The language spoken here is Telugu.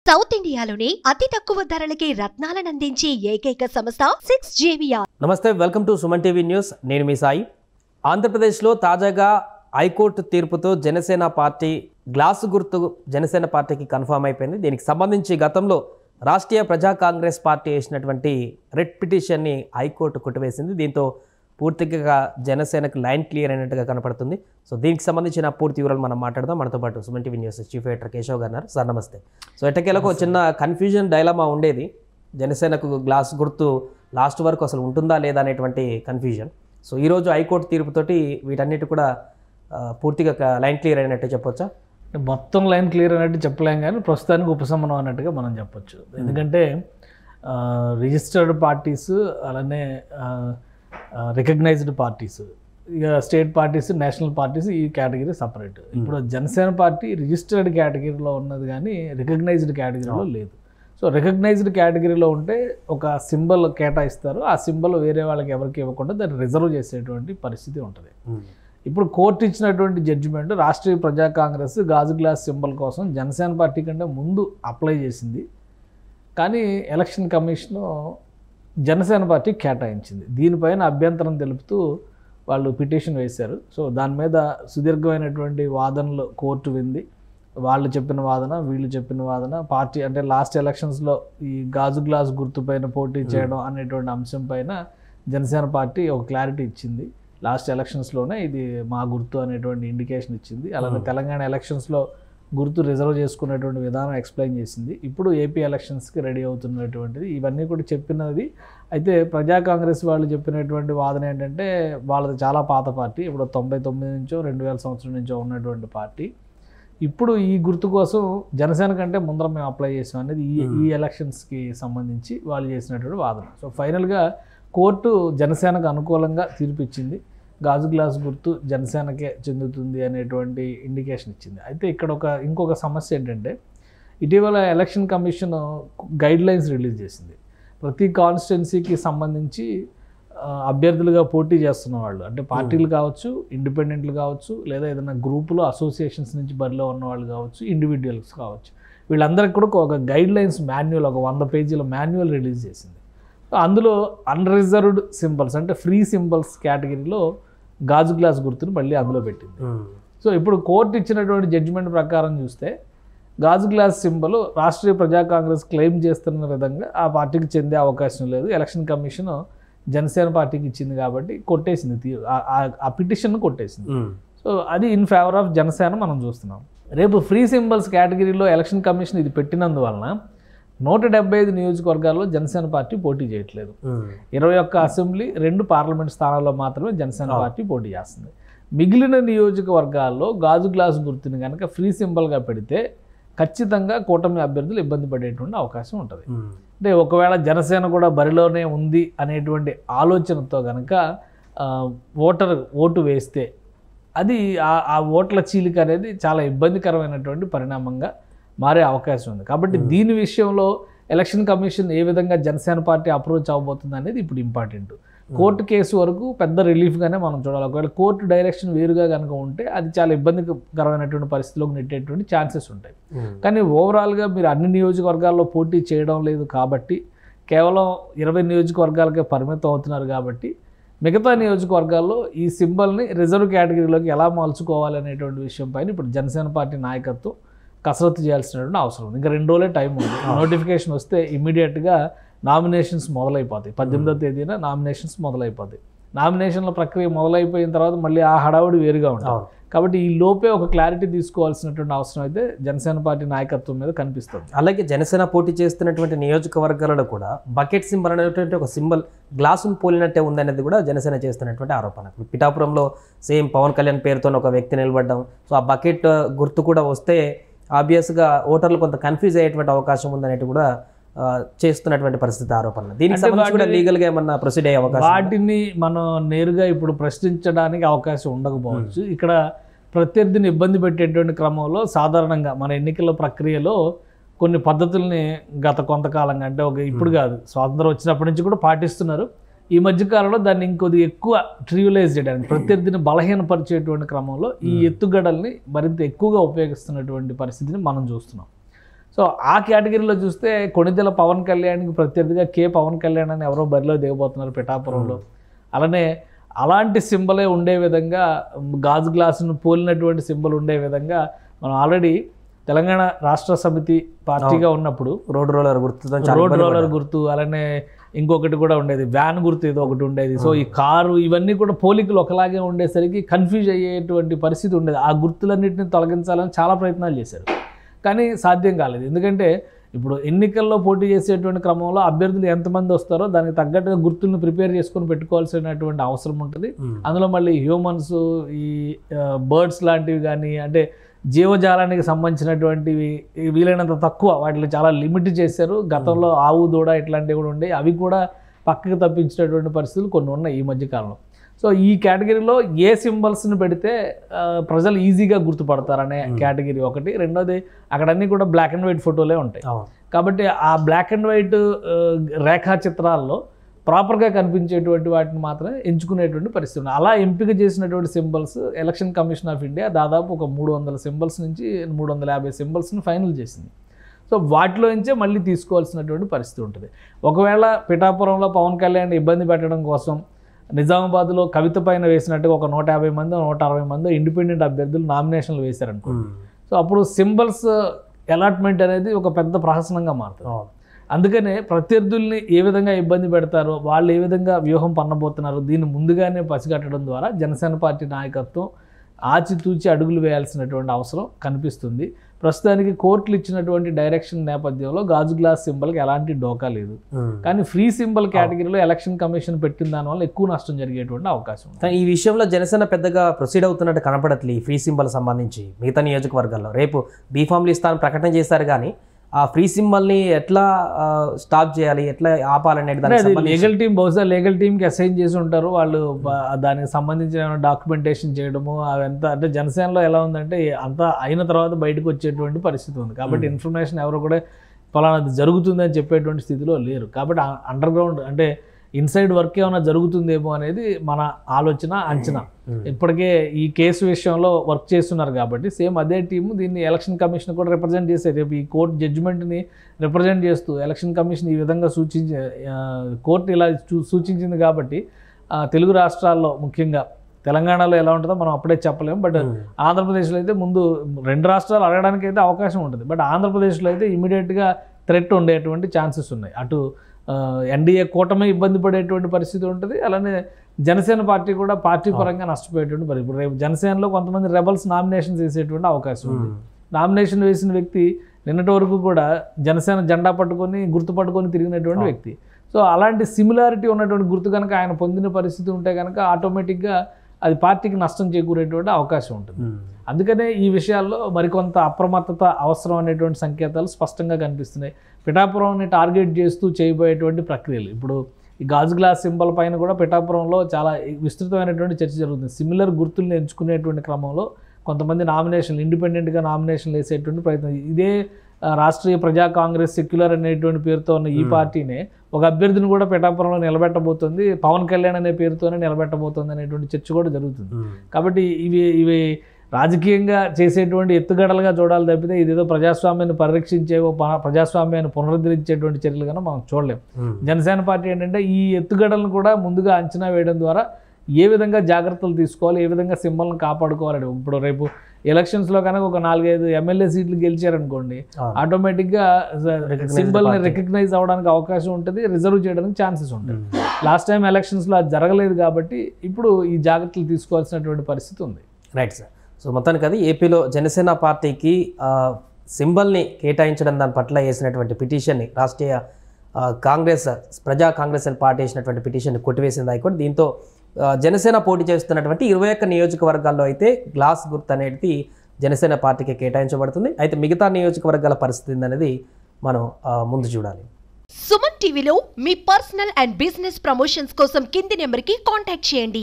సౌత్ ఇండియాలోనే అతి తక్కువ ధరలకి రత్నాలను అందించే ఏకైక సంస్థ సిక్స్ జేవియా నమస్తే welcome to Suman TV news నేను మీ సాయి ఆంధ్రప్రదేశ్లో తాజాగా హైకోర్టు తీర్పుతో జనసేన పార్టీ గ్లాసు గుర్తు జనసేన పార్టీకి కన్ఫర్మ్ అయిపోయింది దీనికి సంబంధించి గతంలో రాష్ట్రీయ ప్రజా కాంగ్రెస్ పార్టీ వేసినటువంటి రెడ్ పిటిషన్ని హైకోర్టు కొట్టివేసింది దీంతో పూర్తిగా జనసేనకు లైన్ క్లియర్ అయినట్టుగా కనపడుతుంది సో దీనికి సంబంధించిన పూర్తి వివరాలు మనం మాట్లాడదాం మనతో పాటు Suman TV news chief editor Keshav గారు ఉన్నారు. సార్ నమస్తే సో ఎట్టకేలకు ఒక చిన్న కన్ఫ్యూజన్ డైలమా ఉండేది జనసేనకు గ్లాస్ గుర్తు లాస్ట్ వరకు అసలు ఉంటుందా లేదా అనేటువంటి కన్ఫ్యూజన్ సో ఈరోజు హైకోర్టు తీర్పుతోటి వీటన్నిటి కూడా ఆ, పూర్తిగా లైన్ క్లియర్ అయినట్టు చెప్పొచ్చా అంటే మొత్తం లైన్ క్లియర్ అన్నట్టు చెప్పలేం కానీ ప్రస్తుతానికి ఉపశమనం అన్నట్టుగా మనం చెప్పొచ్చు ఎందుకంటే రిజిస్టర్డ్ పార్టీస్ అలానే రికగ్నైజ్డ్ పార్టీస్ ఇక స్టేట్ పార్టీస్ నేషనల్ పార్టీస్ ఈ కేటగిరీ సపరేట్ ఇప్పుడు జనసేన పార్టీ రిజిస్టర్డ్ కేటగిరీలో ఉన్నది కానీ రికగ్నైజ్డ్ కేటగిరీలో లేదు సో రికగ్నైజ్డ్ కేటగిరీలో ఉంటే ఒక సింబల్ కేటాయిస్తారు ఆ సింబల్ వేరే వాళ్ళకి ఎవరికి ఇవ్వకుండా దాన్ని రిజర్వ్ చేసేటువంటి పరిస్థితి ఉంటుంది ఇప్పుడు కోర్టు ఇచ్చినటువంటి జడ్జిమెంట్ రాష్ట్రీయ ప్రజా కాంగ్రెస్ గాజు గ్లాస్ సింబల్ కోసం జనసేన పార్టీ కంటే ముందు అప్లై చేసింది కానీ ఎలక్షన్ కమిషన్ జనసేన పార్టీ కేటాయించింది దీనిపైన అభ్యంతరం తెలుపుతూ వాళ్ళు పిటిషన్ వేశారు సో దాని మీద సుదీర్ఘమైనటువంటి వాదనలు కోర్టు వింది వాళ్ళు చెప్పిన వాదన వీళ్ళు చెప్పిన వాదన పార్టీ అంటే లాస్ట్ ఎలక్షన్స్లో ఈ గాజు గ్లాస్ గుర్తుపైన పోటీ చేయడం అనేటువంటి అంశం పైన జనసేన పార్టీ ఒక క్లారిటీ ఇచ్చింది లాస్ట్ ఎలక్షన్స్లోనే ఇది మా గుర్తు అనేటువంటి ఇండికేషన్ ఇచ్చింది అలాగే తెలంగాణ ఎలక్షన్స్లో గుర్తు రిజర్వ్ చేసుకునేటువంటి విధానం ఎక్స్ప్లెయిన్ చేసింది ఇప్పుడు ఏపీ ఎలక్షన్స్కి రెడీ అవుతున్నటువంటిది ఇవన్నీ కూడా చెప్పినది అయితే ప్రజా కాంగ్రెస్ వాళ్ళు చెప్పినటువంటి వాదన ఏంటంటే వాళ్ళది చాలా పాత పార్టీ ఇప్పుడు తొంభై తొమ్మిది నుంచో రెండు వేల సంవత్సరం నుంచో ఉన్నటువంటి పార్టీ ఇప్పుడు ఈ గుర్తు కోసం జనసేన కంటే ముందర మేము అప్లై చేసాం అనేది ఈ ఈ ఎలక్షన్స్కి సంబంధించి వాళ్ళు చేసినటువంటి వాదన సో ఫైనల్గా కోర్టు జనసేనకు అనుకూలంగా తీర్పు ఇచ్చింది గాజు గ్లాస్ గుర్తు జనసేనకే చెందుతుంది అనేటువంటి ఇండికేషన్ ఇచ్చింది అయితే ఇక్కడ ఒక ఇంకొక సమస్య ఏంటంటే ఇటీవల election commission guidelines release చేసింది ప్రతి కాన్స్టిట్యున్సీకి సంబంధించి ఆ, అభ్యర్థులుగా పోటీ చేస్తున్న వాళ్ళు అంటే పార్టీలు కావచ్చు ఇండిపెండెంట్లు కావచ్చు లేదా ఏదైనా గ్రూపులో అసోసియేషన్స్ నుంచి బరిలో ఉన్న వాళ్ళు కావచ్చు ఇండివిజువల్స్ కావచ్చు వీళ్ళందరికీ కూడా ఒక గైడ్ లైన్స్ మాన్యువల్ ఒక వంద పేజీల మాన్యువల్ రిలీజ్ చేసింది సో అందులో అన్రిజర్వ్డ్ సింబల్స్ అంటే ఫ్రీ సింబల్స్ కేటగిరీలో గాజు గ్లాస్ గుర్తును మళ్ళీ అందులో పెట్టింది సో ఇప్పుడు కోర్టు ఇచ్చినటువంటి జడ్జిమెంట్ ప్రకారం చూస్తే గాజు glass symbol Rashtriya Praja Congress claim చేస్తున్న విధంగా ఆ పార్టీకి చెందే అవకాశం లేదు ఎలక్షన్ కమిషన్ జనసేన పార్టీకి ఇచ్చింది కాబట్టి కొట్టేసింది తీ- ఆ- ఆ- ఆ పిటిషన్ కొట్టేసింది సో అది ఇన్ ఫేవర్ ఆఫ్ జనసేన మనం చూస్తున్నాం రేపు ఫ్రీ సింబల్స్ కేటగిరీలో ఎలక్షన్ కమిషన్ ఇది పెట్టినందువలన నూట డెబ్బై ఐదు నియోజకవర్గాల్లో జనసేన పార్టీ పోటీ చేయట్లేదు ఇరవై ఒక్క అసెంబ్లీ రెండు పార్లమెంట్ స్థానాల్లో మాత్రమే జనసేన పార్టీ పోటీ చేస్తుంది మిగిలిన నియోజకవర్గాల్లో గాజు గ్లాస్ గుర్తుని కనుక ఫ్రీ సింబల్గా పెడితే ఖచ్చితంగా కూటమి అభ్యర్థులు ఇబ్బంది పడేటువంటి అవకాశం ఉంటుంది అంటే ఒకవేళ జనసేన కూడా బరిలోనే ఉంది అనేటువంటి ఆలోచనతో కనుక ఆ, ఓటర్ ఓటు వేస్తే అది ఆ- ఆ ఓట్ల చీలిక అనేది చాలా ఇబ్బందికరమైనటువంటి పరిణామంగా మారే అవకాశం ఉంది కాబట్టి దీని విషయంలో ఎలక్షన్ కమిషన్ ఏ విధంగా జనసేన పార్టీ అప్రోచ్ అవ్వబోతుంది అనేది ఇప్పుడు ఇంపార్టెంట్ కోర్టు కేసు వరకు పెద్ద రిలీఫ్గానే మనం చూడాలి ఒకవేళ కోర్టు డైరెక్షన్ వేరుగా కనుక ఉంటే అది చాలా ఇబ్బందికరమైనటువంటి పరిస్థితిలోకి నెట్టేటువంటి ఛాన్సెస్ ఉంటాయి కానీ ఓవరాల్గా మీరు అన్ని నియోజకవర్గాల్లో పోటీ చేయడం లేదు కాబట్టి కేవలం ఇరవై నియోజకవర్గాలకే పరిమితం అవుతున్నారు కాబట్టి మిగతా నియోజకవర్గాల్లో ఈ సింబల్ని రిజర్వ్ కేటగిరీలోకి ఎలా మార్చుకోవాలి అనేటువంటి విషయం పైన ఇప్పుడు జనసేన పార్టీ నాయకత్వం కసరత్తు చేయాల్సినటువంటి అవసరం ఉంది ఇంకా రెండు రోజులే టైం ఉంది నోటిఫికేషన్ వస్తే ఇమీడియట్గా నామినేషన్స్ మొదలైపోతాయి పద్దెనిమిదో తేదీన నామినేషన్స్ మొదలైపోతాయి నామినేషన్ల ప్రక్రియ మొదలైపోయిన తర్వాత మళ్ళీ ఆ హడావుడి వేరుగా ఉంటుంది అవును. కాబట్టి ఈ లోపే ఒక క్లారిటీ తీసుకోవాల్సినటువంటి అవసరం అయితే జనసేన పార్టీ నాయకత్వం మీద కనిపిస్తుంది అలాగే జనసేన పోటీ చేస్తున్నటువంటి నియోజకవర్గాలలో కూడా బకెట్ సింబల్ అనేటువంటి ఒక సింబల్ గ్లాసును పోలినట్టే ఉందనేది కూడా జనసేన చేస్తున్నటువంటి ఆరోపణ ఇప్పుడు పిఠాపురంలో సేమ్ పవన్ కళ్యాణ్ పేరుతో ఒక వ్యక్తి నిలబడడం సో ఆ బకెట్ గుర్తు కూడా వస్తే ఆబ్వియస్గా ఓటర్లు కొంత కన్ఫ్యూజ్ అయ్యేటువంటి అవకాశం ఉందనేది కూడా ఆ, చేస్తున్నటువంటి పరిస్థితి ఆరోపణ దీనికి అంటే సంబంధించి కూడా వాటిని- లీగల్గా ఏమన్నా ప్రొసీడ్ అయ్యే అవకాశం ఉందా? వాటిని మనం నేరుగా ఇప్పుడు ప్రశ్నించడానికి అవకాశం ఉండకపోవచ్చు ఇక్కడ ప్రత్యర్థిని ఇబ్బంది పెట్టేటువంటి క్రమంలో సాధారణంగా మన ఎన్నికల ప్రక్రియలో కొన్ని పద్ధతుల్ని గత కొంతకాలంగా అంటే ఒక ఇప్పుడు కాదు స్వాతంత్రం వచ్చినప్పటి నుంచి కూడా పాటిస్తున్నారు ఈ మధ్య కాలంలో దాన్ని ఇంకొద్ది ఎక్కువ ట్రియులైజ్ చేయడానికి ప్రత్యర్థిని బలహీనపరిచేటువంటి క్రమంలో ఈ ఎత్తుగడల్ని మరింత ఎక్కువగా ఉపయోగిస్తున్నటువంటి పరిస్థితిని మనం చూస్తున్నాం సో సో ఆ కేటగిరీలో చూస్తే కొణిదెల పవన్ కళ్యాణ్కి ప్రత్యర్థిగా కే పవన్ కళ్యాణ్ అని ఎవరో బరిలో దిగబోతున్నారు పిఠాపురంలో అలానే అలాంటి సింబలే ఉండే విధంగా గాజు గ్లాసును పోలినటువంటి సింబల్ ఉండే విధంగా మనం ఆల్రెడీ తెలంగాణ రాష్ట్ర సమితి పార్టీగా ఉన్నప్పుడు రోడ్ రోలర్ గుర్తుతో చాలా రోడ్ ఇబ్బంది రోలర్ గుర్తు అలానే ఇంకొకటి కూడా ఉండేది వ్యాన్ గుర్తు ఏదో ఒకటి ఉండేది సో ఈ కారు ఇవన్నీ కూడా పోలికలు ఒకలాగే ఉండేసరికి కన్ఫ్యూజ్ అయ్యేటువంటి పరిస్థితి ఉండేది ఆ గుర్తులన్నింటిని తొలగించాలని చాలా ప్రయత్నాలు చేశారు కానీ సాధ్యం కాలేదు ఎందుకంటే ఇప్పుడు ఎన్నికల్లో పోటీ చేసేటువంటి క్రమంలో అభ్యర్థులు ఎంతమంది వస్తారో దానికి తగ్గట్టుగా గుర్తులను ప్రిపేర్ చేసుకొని పెట్టుకోవాల్సినటువంటి అవసరం ఉంటుంది ఉమ్. అందులో మళ్ళీ హ్యూమన్స్ ఈ బర్డ్స్ లాంటివి కానీ అంటే జీవజాలానికి సంబంధించినటువంటివి ఈ వీలైనంత తక్కువ వాటిని చాలా లిమిట్ చేశారు గతంలో ఆవు దూడ ఇట్లాంటివి కూడా ఉండే అవి కూడా పక్కకు తప్పించినటువంటి పరిస్థితులు కొన్ని ఉన్నాయి ఈ మధ్య కాలంలో సో ఈ కేటగిరీలో ఏ సింబల్స్ని పెడితే ఆ, ప్రజలు ఈజీగా గుర్తుపడతారనే కేటగిరీ ఒకటి రెండోది అక్కడ అన్నీ కూడా బ్లాక్ అండ్ వైట్ ఫోటోలే ఉంటాయి అవును కాబట్టి ఆ బ్లాక్ అండ్ వైట్ రేఖా చిత్రాల్లో ప్రాపర్గా కనిపించేటువంటి వాటిని మాత్రమే ఎంచుకునేటువంటి పరిస్థితి ఉంది అలా ఎంపిక చేసినటువంటి symbols election commission of India దాదాపు ఒక మూడు వందల సింబల్స్ నుంచి మూడు వందల యాభై సింబల్స్ని ఫైనల్ చేసింది సో వాటిలో నుంచే మళ్ళీ తీసుకోవాల్సినటువంటి పరిస్థితి ఉంటుంది ఒకవేళ పిఠాపురంలో పవన్ కళ్యాణ్ ఇబ్బంది పెట్టడం కోసం నిజామాబాద్లో కవిత పైన వేసినట్టుగా ఒక నూట యాభై మంది నూట అరవై మంది ఇండిపెండెంట్ అభ్యర్థులు నామినేషన్లు వేశారనుకో ఉమ్. సో అప్పుడు సింబల్స్ అలాట్మెంట్ అనేది ఒక పెద్ద ప్రహసనంగా మారుతుంది అవును అందుకనే ప్రత్యర్థుల్ని ఏ విధంగా ఇబ్బంది పెడతారో వాళ్ళు ఏ విధంగా వ్యూహం పన్నబోతున్నారో దీన్ని ముందుగానే పసిగట్టడం ద్వారా జనసేన పార్టీ నాయకత్వం ఆచితూచి అడుగులు వేయాల్సినటువంటి అవసరం కనిపిస్తుంది ప్రస్తుతానికి కోర్టులు ఇచ్చినటువంటి డైరెక్షన్ నేపథ్యంలో గాజు గ్లాస్ సింబల్కి ఎలాంటి డోకా లేదు ఉమ్. కానీ ఫ్రీ సింబల్ కేటగిరీలో ఎలక్షన్ కమిషన్ పెట్టిన దానివల్ల ఎక్కువ నష్టం జరిగేటువంటి అవకాశం ఉంది కానీ ఈ విషయంలో జనసేన పెద్దగా ప్రొసీడ్ అవుతున్నట్టు కనపడట్లే ఈ ఫ్రీ సింబల్ సంబంధించి మిగతా నియోజకవర్గాల్లో రేపు బీఫామ్లు ఇస్తానని ప్రకటన చేశారు కానీ ఆ ఫ్రీ సింబల్ని ఎట్లా ఆ, స్టాప్ చేయాలి ఎట్లా ఆపాలనేది అంటే దానికి అది సంబంధించి లీగల్ టీం బహుశా లీగల్ టీంకి అసైన్ చేసి ఉంటారు వాళ్ళు బ- దానికి సంబంధించిన డాక్యుమెంటేషన్ చేయడము అవంతా అంటే జనసేనలో ఎలా ఉందంటే అంతా అయిన తర్వాత బయటకు వచ్చేటువంటి పరిస్థితి ఉంది కాబట్టి ఇన్ఫర్మేషన్ ఎవరు కూడా ఫలానాది జరుగుతుందని చెప్పేటువంటి స్థితిలో లేరు కాబట్టి అండర్ గ్రౌండ్ అంటే ఇన్సైడ్ వర్క్ ఏమైనా జరుగుతుందేమో అనేది మన ఆలోచన అంచనా ఉమ్. ఇప్పటికే ఈ కేసు విషయంలో వర్క్ చేస్తున్నారు కాబట్టి సేమ్ అదే టీము దీన్ని ఎలక్షన్ కమిషన్ కూడా రిప్రజెంట్ చేసే రేపు ఈ కోర్టు జడ్జిమెంట్ని రిప్రజెంట్ చేస్తూ ఎలక్షన్ కమిషన్ ఈ విధంగా సూచించి ఆ, కోర్టు ఇలా చూ- సూచించింది కాబట్టి ఆ, తెలుగు రాష్ట్రాల్లో ముఖ్యంగా తెలంగాణలో ఎలా ఉంటుందో మనం అప్పుడే చెప్పలేము బట్ ఉమ్. ఆంధ్రప్రదేశ్లో అయితే ముందు రెండు రాష్ట్రాలు అడగడానికి అయితే అవకాశం ఉంటుంది బట్ ఆంధ్రప్రదేశ్లో అయితే ఇమీడియట్గా థ్రెట్ ఉండేటువంటి ఛాన్సెస్ ఉన్నాయి అటు ఎన్డీఏ కూటమి ఇబ్బంది పడేటువంటి పరిస్థితి ఉంటుంది అలానే జనసేన పార్టీ కూడా పార్టీ పరంగా నష్టపోయేటువంటి పరిస్థితి ఇప్పుడు రేపు జనసేనలో కొంతమంది రెబల్స్ నామినేషన్స్ వేసేటువంటి అవకాశం ఉంది ఉమ్. నామినేషన్ వేసిన వ్యక్తి నిన్నటి వరకు కూడా జనసేన జెండా పట్టుకొని గుర్తు పట్టుకొని తిరిగినటువంటి వ్యక్తి సో అలాంటి సిమిలారిటీ ఉన్నటువంటి గుర్తు కనుక ఆయన పొందిన పరిస్థితి ఉంటే కనుక ఆటోమేటిక్గా అది పార్టీకి నష్టం చేకూరేటువంటి అవకాశం ఉంటుంది ఉమ్. అందుకనే ఈ విషయాల్లో మరికొంత అప్రమత్తత అవసరం అనేటువంటి సంకేతాలు స్పష్టంగా కనిపిస్తున్నాయి పిఠాపురంని టార్గెట్ చేస్తూ చేయబోయేటువంటి ప్రక్రియలు ఇప్పుడు ఈ గాజు గ్లాస్ సింబల్ పైన కూడా పిఠాపురంలో చాలా విస్తృతమైనటువంటి చర్చ జరుగుతుంది సిమిలర్ గుర్తుల్ని ఎంచుకునేటువంటి క్రమంలో కొంతమంది నామినేషన్లు ఇండిపెండెంట్గా నామినేషన్లు వేసేటువంటి ప్రయత్నం ఇదే ఆ, రాష్ట్రీయ ప్రజా కాంగ్రెస్ సెక్యులర్ అనేటువంటి పేరుతో ఉన్న ఈ పార్టీనే ఒక అభ్యర్థిని కూడా పిఠాపురంలో నిలబెట్టబోతుంది పవన్ కళ్యాణ్ అనే పేరుతోనే నిలబెట్టబోతుంది అనేటువంటి చర్చ కూడా జరుగుతుంది ఉమ్. కాబట్టి ఇవి ఇవి రాజకీయంగా చేసేటువంటి ఎత్తుగడలుగా చూడాలి తప్పితే ఇదేదో ప్రజాస్వామ్యాన్ని పరిరక్షించేవో ప- ప్రజాస్వామ్యాన్ని పునరుద్ధరించేటువంటి చర్యలు కన్నా మనం చూడలేం ఉమ్. జనసేన పార్టీ ఏంటంటే ఈ ఎత్తుగడలను కూడా ముందుగా అంచనా వేయడం ద్వారా ఏ విధంగా జాగ్రత్తలు తీసుకోవాలి ఏ విధంగా సింబల్ని కాపాడుకోవాలి ఇప్పుడు రేపు ఎలక్షన్స్లో కనుక ఒక నాలుగైదు ఎమ్మెల్యే సీట్లు గెలిచారనుకోండి అవును. ఆటోమేటిక్గా Recognized సింబల్ని party. రికగ్నైజ్ అవ్వడానికి అవకాశం ఉంటుంది రిజర్వ్ చేయడానికి ఛాన్సెస్ ఉంటాయి ఉమ్. లాస్ట్ టైం ఎలక్షన్స్లో అది జరగలేదు కాబట్టి ఇప్పుడు ఈ జాగ్రత్తలు తీసుకోవాల్సినటువంటి పరిస్థితి ఉంది రైట్ సార్ సో మొత్తానికి అది ఏపీలో జనసేన పార్టీకి ఆ, సింబల్ని కేటాయించడం దాని పట్ల వేసినటువంటి పిటిషన్ని రాష్ట్రీయ ఆ, కాంగ్రెస్ ప్రజా కాంగ్రెస్ అని పార్టీ వేసినటువంటి పిటిషన్ని కొట్టివేసింది హైకోర్టు దీంతో ఆ, జనసేన పోటీ చేస్తున్నటువంటి ఇరవై ఒక్క నియోజకవర్గాల్లో అయితే గ్లాస్ గుర్తు అనేది జనసేన పార్టీకి కేటాయించబడుతుంది అయితే మిగతా నియోజకవర్గాల పరిస్థితి ఏందనేది మనం ఆ, ముందు చూడాలి సుమన్ టీవీలో మీ పర్సనల్ అండ్ బిజినెస్ ప్రమోషన్స్ కోసం కింది నెంబర్కి కాంటాక్ట్ చేయండి